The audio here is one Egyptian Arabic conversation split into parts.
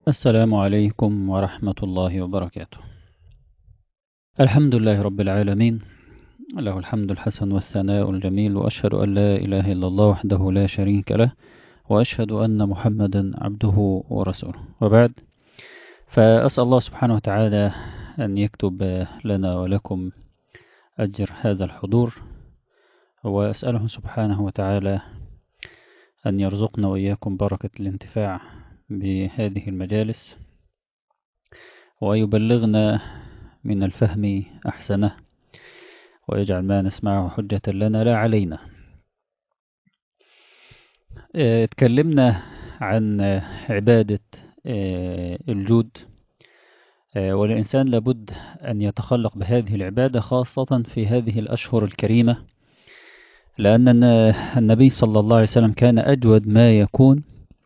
السلام عليكم ورحمة الله وبركاته الحمد لله رب العالمين له الحمد الحسن والثناء الجميل وأشهد أن لا إله إلا الله وحده لا شريك له وأشهد أن محمدا عبده ورسوله وبعد فأسأل الله سبحانه وتعالى أن يكتب لنا ولكم أجر هذا الحضور وأسأله سبحانه وتعالى أن يرزقنا وإياكم بركة الانتفاع بهذه المجالس ويبلغنا من الفهم أحسنه ويجعل ما نسمعه حجة لنا لا علينا اتكلمنا عن عبادة الجود والإنسان لابد أن يتخلق بهذه العبادة خاصة في هذه الأشهر الكريمة لأن النبي صلى الله عليه وسلم كان أجود ما يكون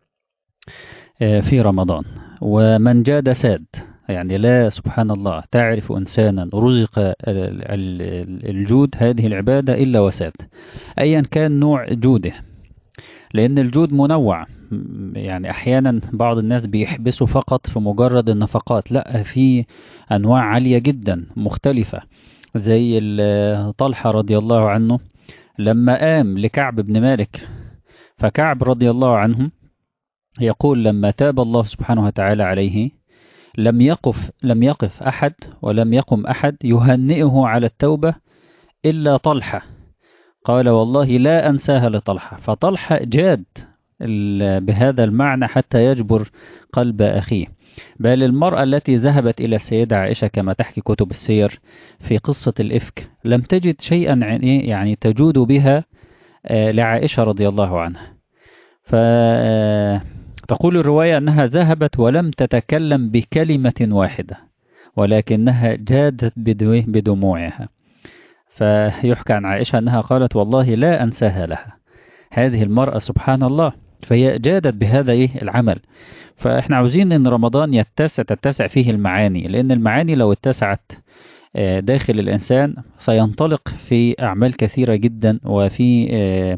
في رمضان ومن جاد ساد يعني لا سبحان الله تعرف إنسانا رزق الجود هذه العبادة إلا وساد أيا كان نوع جوده لأن الجود منوع يعني أحيانا بعض الناس بيحبسوا فقط في مجرد النفقات لا في أنواع عالية جدا مختلفة زي طلحة رضي الله عنه لما قام لكعب بن مالك فكعب رضي الله عنه يقول لما تاب الله سبحانه وتعالى عليه لم يقف لم يقف أحد ولم يقم أحد يهنئه على التوبة إلا طلحة قال والله لا أنساها لطلحة فطلحة جاد بهذا المعنى حتى يجبر قلب أخيه بل المرأة التي ذهبت إلى السيدة عائشة كما تحكي كتب السير في قصة الإفك لم تجد شيئا يعني تجود بها لعائشة رضي الله عنها فتقول الرواية أنها ذهبت ولم تتكلم بكلمة واحدة ولكنها جادت بدموعها فيحكى عن عائشة أنها قالت والله لا أنساها لها هذه المرأة سبحان الله فهي جادت بهذا العمل فإحنا عاوزين أن رمضان يتسع تتسع فيه المعاني لأن المعاني لو اتسعت داخل الإنسان سينطلق في أعمال كثيرة جدا وفي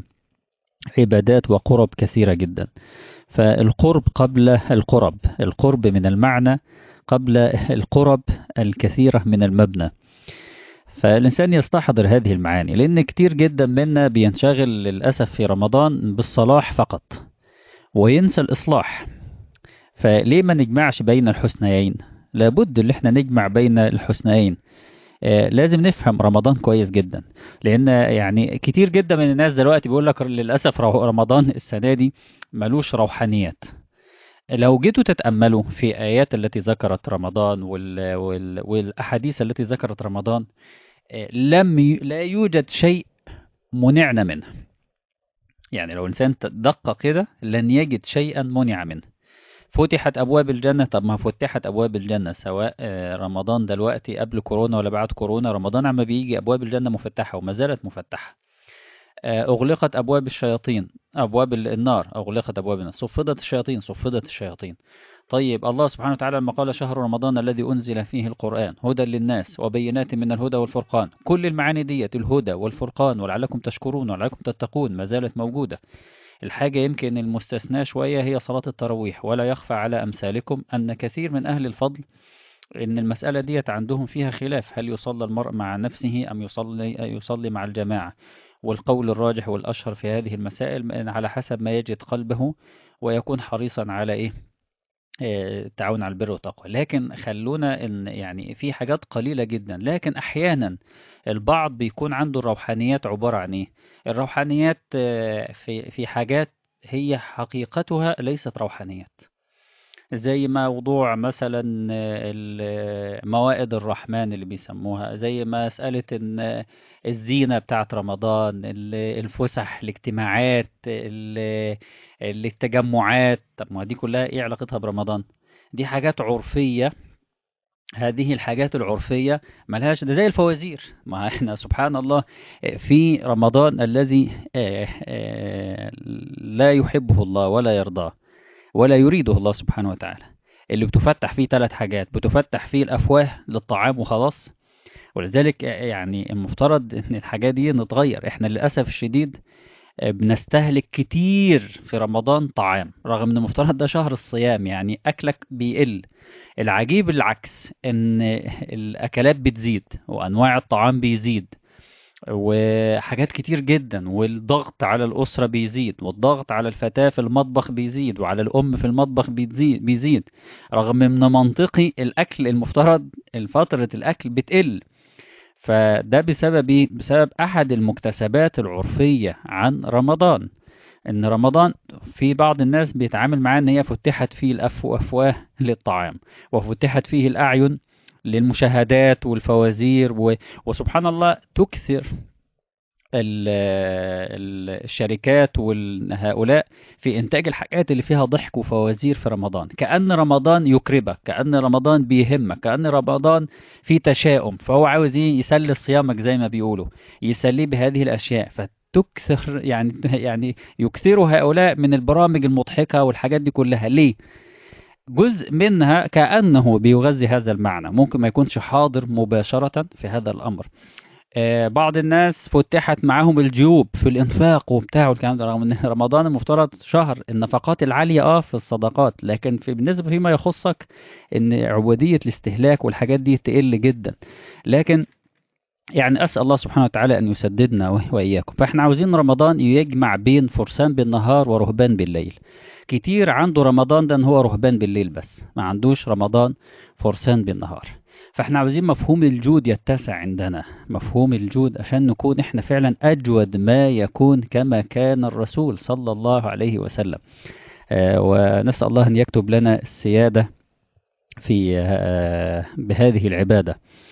عبادات وقرب كثيرة جدا فالقرب قبل القرب القرب من المعنى قبل القرب الكثيرة من المبنى فالإنسان يستحضر هذه المعاني لأن كتير جدا منا بينشغل للأسف في رمضان بالصلاح فقط وينسى الإصلاح فليه ما نجمعش بين الحسنيين لابد اللي احنا نجمع بين الحسنيين آه لازم نفهم رمضان كويس جدا لان يعني كتير جدا من الناس دلوقتي بيقول لك للاسف رمضان السنه دي ملوش روحانيات لو جيتوا تتاملوا في ايات التي ذكرت رمضان وال وال والاحاديث التي ذكرت رمضان آه لم ي... لا يوجد شيء منعنا منه يعني لو الانسان دقق كده لن يجد شيئا منع منه فتحت أبواب الجنة طب ما فتحت أبواب الجنة سواء رمضان دلوقتي قبل كورونا ولا بعد كورونا رمضان عما بيجي أبواب الجنة مفتحة وما زالت مفتحة أغلقت أبواب الشياطين أبواب النار أغلقت أبواب النار صفدت الشياطين صفدت الشياطين طيب الله سبحانه وتعالى لما قال شهر رمضان الذي أنزل فيه القرآن هدى للناس وبينات من الهدى والفرقان كل المعاني ديت الهدى والفرقان ولعلكم تشكرون ولعلكم تتقون ما زالت موجودة الحاجة يمكن المستثنى شوية هي صلاة التراويح ولا يخفى على أمثالكم أن كثير من أهل الفضل إن المسألة ديت عندهم فيها خلاف هل يصلى المرء مع نفسه أم يصلي, يصلي مع الجماعة والقول الراجح والأشهر في هذه المسائل على حسب ما يجد قلبه ويكون حريصا على إيه التعاون على البر والتقوى لكن خلونا إن يعني في حاجات قليلة جدا لكن أحيانا البعض بيكون عنده الروحانيات عبارة عن إيه الروحانيات في في حاجات هي حقيقتها ليست روحانيات زي موضوع مثلا موائد الرحمن اللي بيسموها زي مسألة ان الزينة بتاعت رمضان الفسح الاجتماعات التجمعات طب ما دي كلها ايه علاقتها برمضان دي حاجات عرفية هذه الحاجات العرفية ملهاش ده زي الفوازير ما احنا سبحان الله في رمضان الذي لا يحبه الله ولا يرضاه ولا يريده الله سبحانه وتعالى اللي بتفتح فيه ثلاث حاجات بتفتح فيه الأفواه للطعام وخلاص ولذلك يعني المفترض ان الحاجات دي نتغير احنا للأسف الشديد بنستهلك كتير في رمضان طعام رغم ان المفترض ده شهر الصيام يعني اكلك بيقل العجيب العكس ان الاكلات بتزيد وانواع الطعام بيزيد وحاجات كتير جدا والضغط على الأسرة بيزيد والضغط على الفتاة في المطبخ بيزيد وعلى الأم في المطبخ بيزيد, بيزيد رغم من منطقي الأكل المفترض فترة الأكل بتقل فده بسبب ايه؟ بسبب أحد المكتسبات العرفية عن رمضان ان رمضان في بعض الناس بيتعامل معاه ان هي فتحت فيه الافواه للطعام وفتحت فيه الاعين للمشاهدات والفوازير و... وسبحان الله تكثر ال... ال... الشركات وهؤلاء في إنتاج الحاجات اللي فيها ضحك وفوازير في رمضان كأن رمضان يكربك كأن رمضان بيهمك كأن رمضان فيه تشاؤم فهو عاوز يسلي صيامك زي ما بيقولوا يسليه بهذه الأشياء فتكثر يعني يعني يكثر هؤلاء من البرامج المضحكة والحاجات دي كلها ليه؟ جزء منها كأنه بيغذي هذا المعنى ممكن ما يكونش حاضر مباشرة في هذا الأمر آه بعض الناس فتحت معاهم الجيوب في الإنفاق وبتاع والكلام ده رغم أن رمضان المفترض شهر النفقات العالية اه في الصدقات لكن في بالنسبة فيما يخصك أن عبودية الاستهلاك والحاجات دي تقل جدا لكن يعني أسأل الله سبحانه وتعالى أن يسددنا وإياكم فإحنا عاوزين رمضان يجمع بين فرسان بالنهار ورهبان بالليل كتير عنده رمضان ده ان هو رهبان بالليل بس ما عندوش رمضان فرسان بالنهار فاحنا عاوزين مفهوم الجود يتسع عندنا مفهوم الجود عشان نكون احنا فعلا اجود ما يكون كما كان الرسول صلى الله عليه وسلم آه ونسأل الله ان يكتب لنا السيادة في آه بهذه العبادة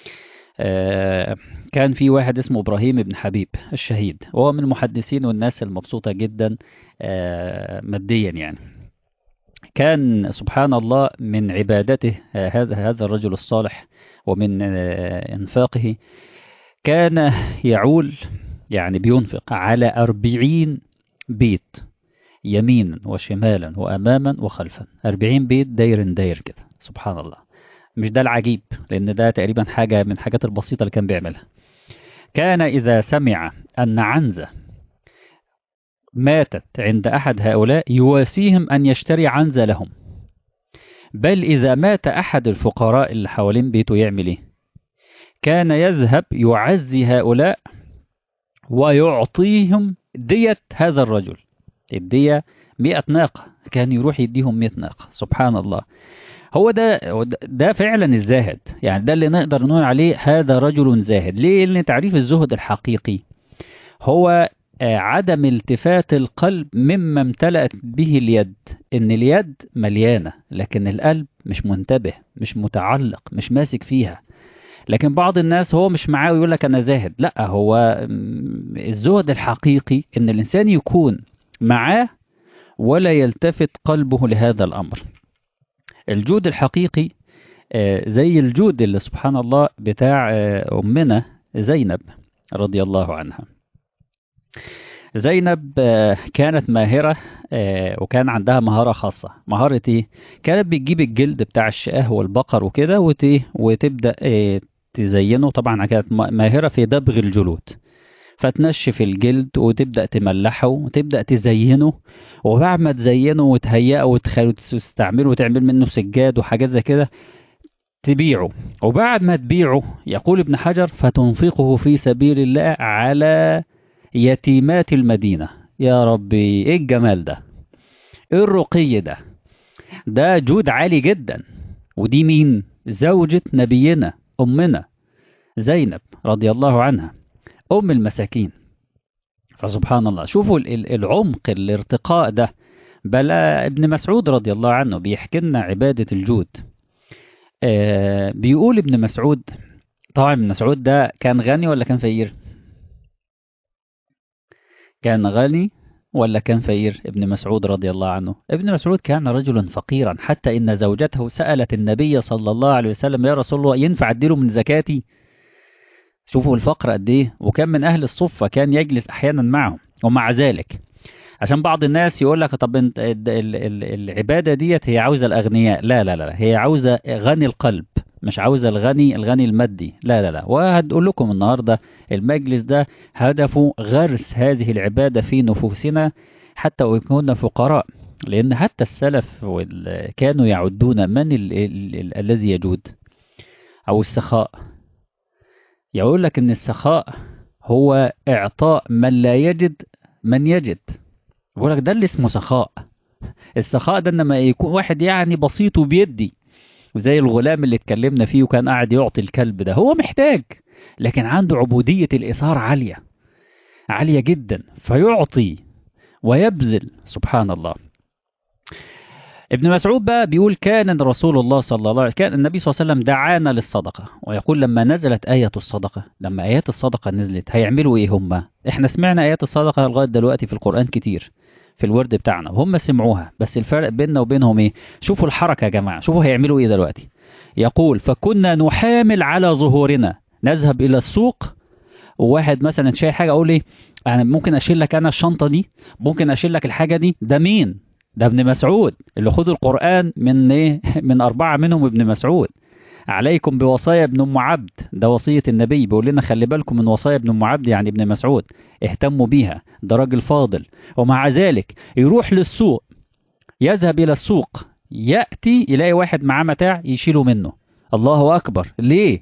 آه كان في واحد اسمه إبراهيم بن حبيب الشهيد وهو من المحدثين والناس المبسوطة جدا ماديا يعني كان سبحان الله من عبادته هذا هذا الرجل الصالح ومن انفاقه كان يعول يعني بينفق على أربعين بيت يمينا وشمالا وأماما وخلفا أربعين بيت داير داير كده سبحان الله مش ده العجيب لأن ده تقريبا حاجة من الحاجات البسيطة اللي كان بيعملها كان إذا سمع أن عنزة ماتت عند أحد هؤلاء يواسيهم أن يشتري عنزة لهم بل إذا مات أحد الفقراء اللي حوالين بيته يعمل إيه كان يذهب يعزي هؤلاء ويعطيهم دية هذا الرجل الدية مئة ناقة كان يروح يديهم مئة ناقة سبحان الله هو ده ده فعلا الزاهد يعني ده اللي نقدر نقول عليه هذا رجل زاهد ليه لان تعريف الزهد الحقيقي هو عدم التفات القلب مما امتلأت به اليد ان اليد مليانة لكن القلب مش منتبه مش متعلق مش ماسك فيها لكن بعض الناس هو مش معاه ويقول لك انا زاهد لا هو الزهد الحقيقي ان الانسان يكون معاه ولا يلتفت قلبه لهذا الامر الجود الحقيقي زي الجود اللي سبحان الله بتاع أمنا زينب رضي الله عنها زينب كانت ماهرة وكان عندها مهارة خاصة مهارة ايه كانت بتجيب الجلد بتاع الشاه والبقر وكده وتبدأ تزينه طبعا كانت ماهرة في دبغ الجلود فتنشف الجلد وتبدأ تملحه وتبدأ تزينه وبعد ما تزينه وتهيئه وتستعمله وتعمل منه سجاد وحاجات زي كده تبيعه وبعد ما تبيعه يقول ابن حجر فتنفقه في سبيل الله على يتيمات المدينة يا ربي ايه الجمال ده ايه الرقي ده ده جود عالي جدا ودي مين زوجة نبينا أمنا زينب رضي الله عنها أم المساكين فسبحان الله شوفوا العمق الارتقاء ده بل ابن مسعود رضي الله عنه بيحكي لنا عبادة الجود آه بيقول ابن مسعود طبعا ابن مسعود ده كان غني ولا كان فقير كان غني ولا كان فقير ابن مسعود رضي الله عنه ابن مسعود كان رجلا فقيرا حتى إن زوجته سألت النبي صلى الله عليه وسلم يا رسول الله ينفع أديله من زكاتي شوفوا الفقر قد ايه وكان من اهل الصفة كان يجلس احيانا معهم ومع ذلك عشان بعض الناس يقول لك طب انت العبادة ديت هي عاوزة الاغنياء لا لا لا هي عاوزة غني القلب مش عاوزة الغني الغني المادي لا لا لا وهتقول لكم النهاردة المجلس ده هدفه غرس هذه العبادة في نفوسنا حتى ويكونوا فقراء لأن حتى السلف وال- كانوا يعدون من ال ال ال الذي يجود أو السخاء يقول لك إن السخاء هو إعطاء من لا يجد من يجد بقول لك ده اللي اسمه سخاء السخاء ده انما يكون واحد يعني بسيط وبيدي وزي الغلام اللي اتكلمنا فيه وكان قاعد يعطي الكلب ده هو محتاج لكن عنده عبودية الإيثار عالية عالية جدا فيعطي ويبذل سبحان الله ابن مسعود بقى بيقول كان رسول الله صلى الله عليه كان النبي صلى الله عليه وسلم دعانا للصدقة ويقول لما نزلت آية الصدقة لما آيات الصدقة نزلت هيعملوا إيه هم احنا سمعنا آيات الصدقة لغاية دلوقتي في القرآن كتير في الورد بتاعنا وهم سمعوها بس الفرق بيننا وبينهم ايه شوفوا الحركة يا جماعة شوفوا هيعملوا ايه دلوقتي يقول فكنا نحامل على ظهورنا نذهب إلى السوق وواحد مثلا شايل حاجة أقول ايه أنا ممكن أشيل لك أنا الشنطة دي ممكن أشيل لك الحاجة دي ده مين ده ابن مسعود اللي خد القرآن من ايه من أربعة منهم ابن مسعود عليكم بوصايا ابن أم عبد ده وصية النبي بيقول لنا خلي بالكم من وصايا ابن أم عبد يعني ابن مسعود اهتموا بيها ده راجل فاضل ومع ذلك يروح للسوق يذهب إلى السوق يأتي يلاقي واحد معاه متاع يشيله منه الله أكبر ليه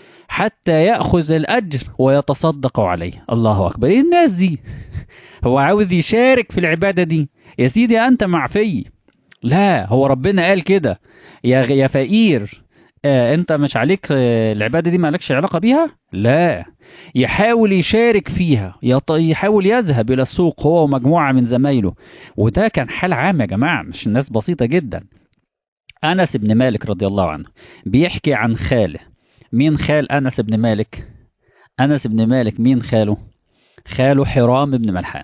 حتى يأخذ الأجر ويتصدق عليه الله أكبر إيه الناس دي هو عاوز يشارك في العبادة دي يا سيدي أنت معفي لا هو ربنا قال كده يا يا فقير آه انت مش عليك آه العبادة دي مالكش علاقة بيها لا يحاول يشارك فيها يط- يحاول يذهب إلى السوق هو ومجموعة من زمايله وده كان حال عام يا جماعة مش الناس بسيطة جدا أنس بن مالك رضي الله عنه بيحكي عن خاله مين خال أنس بن مالك أنس بن مالك مين خاله خاله حرام بن ملحان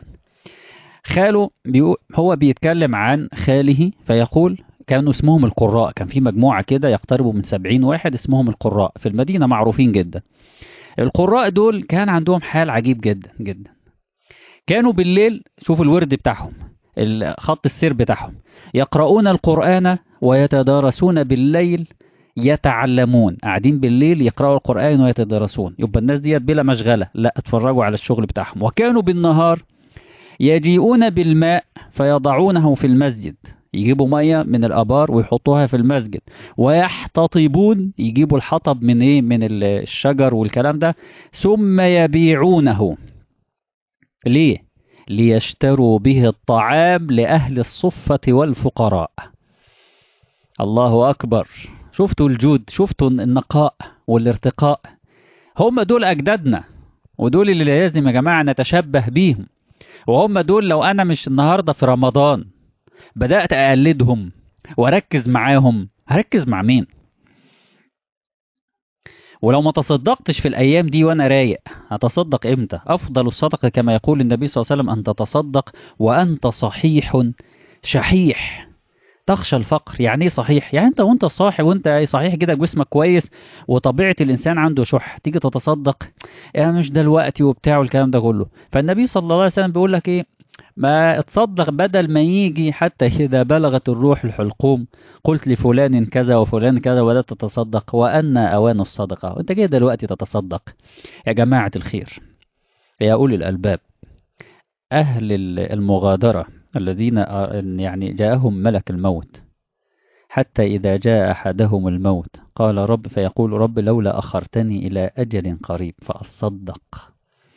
خاله بيقول هو بيتكلم عن خاله فيقول كانوا اسمهم القراء كان في مجموعة كده يقتربوا من سبعين واحد اسمهم القراء في المدينة معروفين جدا القراء دول كان عندهم حال عجيب جدا جدا كانوا بالليل شوفوا الورد بتاعهم ال- خط السير بتاعهم يقرؤون القرآن ويتدارسون بالليل يتعلمون قاعدين بالليل يقرأوا القرآن ويتدارسون يبقى الناس ديت بلا مشغلة لا اتفرجوا على الشغل بتاعهم وكانوا بالنهار يجيئون بالماء فيضعونه في المسجد يجيبوا مية من الآبار ويحطوها في المسجد ويحتطبون يجيبوا الحطب من ايه من ال- الشجر والكلام ده ثم يبيعونه ليه ليشتروا به الطعام لأهل الصفة والفقراء الله أكبر شفتوا الجود شفتوا النقاء والارتقاء هم دول أجدادنا ودول اللي لازم يا جماعة نتشبه بيهم وهم دول لو أنا مش النهاردة في رمضان بدأت أقلدهم وأركز معاهم هركز مع مين ولو ما تصدقتش في الأيام دي وأنا رايق هتصدق إمتى أفضل الصدقة كما يقول النبي صلى الله عليه وسلم أن تتصدق وأنت صحيح شحيح تخشى الفقر يعني ايه صحيح يعني انت وانت صاحي وانت صحيح كده جسمك كويس وطبيعة الانسان عنده شح تيجي تتصدق يعني مش ده الوقت وبتاع والكلام ده كله فالنبي صلى الله عليه وسلم بيقول لك ايه ما اتصدق بدل ما يجي حتى إذا بلغت الروح الحلقوم قلت لفلان كذا وفلان كذا وبدأت تتصدق وأن أوان الصدقة وانت جاي دلوقتي تتصدق يا جماعة الخير يا أولي الألباب أهل المغادرة الذين يعني جاءهم ملك الموت حتى إذا جاء أحدهم الموت قال رب فيقول رب لولا أخرتني إلى أجل قريب فأصدق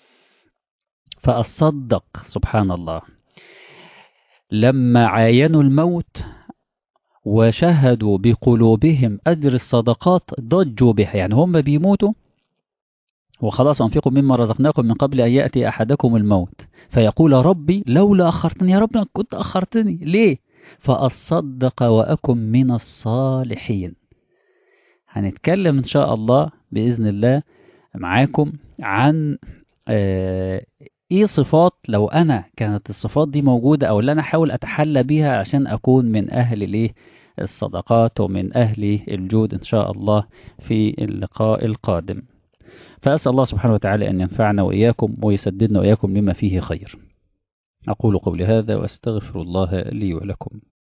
فأصدق سبحان الله لما عاينوا الموت وشهدوا بقلوبهم أجر الصدقات ضجوا بها يعني هم بيموتوا وخلاص أنفقوا مما رزقناكم من قبل أن يأتي أحدكم الموت فيقول ربي لولا أخرتني يا رب كنت أخرتني ليه فأصدق وأكن من الصالحين هنتكلم إن شاء الله بإذن الله معاكم عن آه ايه صفات لو انا كانت الصفات دي موجودة او اللي انا احاول اتحلى بيها عشان اكون من اهل الايه الصدقات ومن اهل الجود ان شاء الله في اللقاء القادم فأسأل الله سبحانه وتعالى أن ينفعنا وإياكم ويسددنا وإياكم لما فيه خير أقول قولي هذا وأستغفر الله لي ولكم